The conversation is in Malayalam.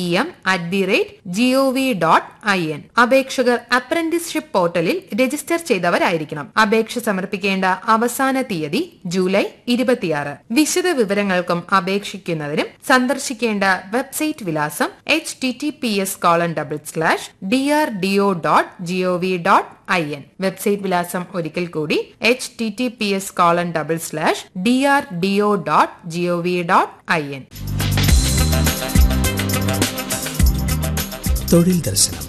M at the rate GOV dot I N അപേക്ഷകർ അപ്രന്റീസ്ഷിപ്പ് പോർട്ടലിൽ രജിസ്റ്റർ ചെയ്തവരായിരിക്കണം അപേക്ഷ സമർപ്പിക്കേണ്ട അവസാന തീയതി ജൂലൈ ഇരുപത്തിയാറ് വിശദ വിവരങ്ങൾക്കും അപേക്ഷിക്കുന്നതിനും സന്ദർശിക്കേണ്ട വെബ്സൈറ്റ് വിലാസം H T T P S colon double slash D R D O dot GOV dot I N website വിലാസം ഒരിക്കൽ കൂടി H T T P S colon double slash D R D O dot GOV dot I N തൊഴിൽ ദർശനം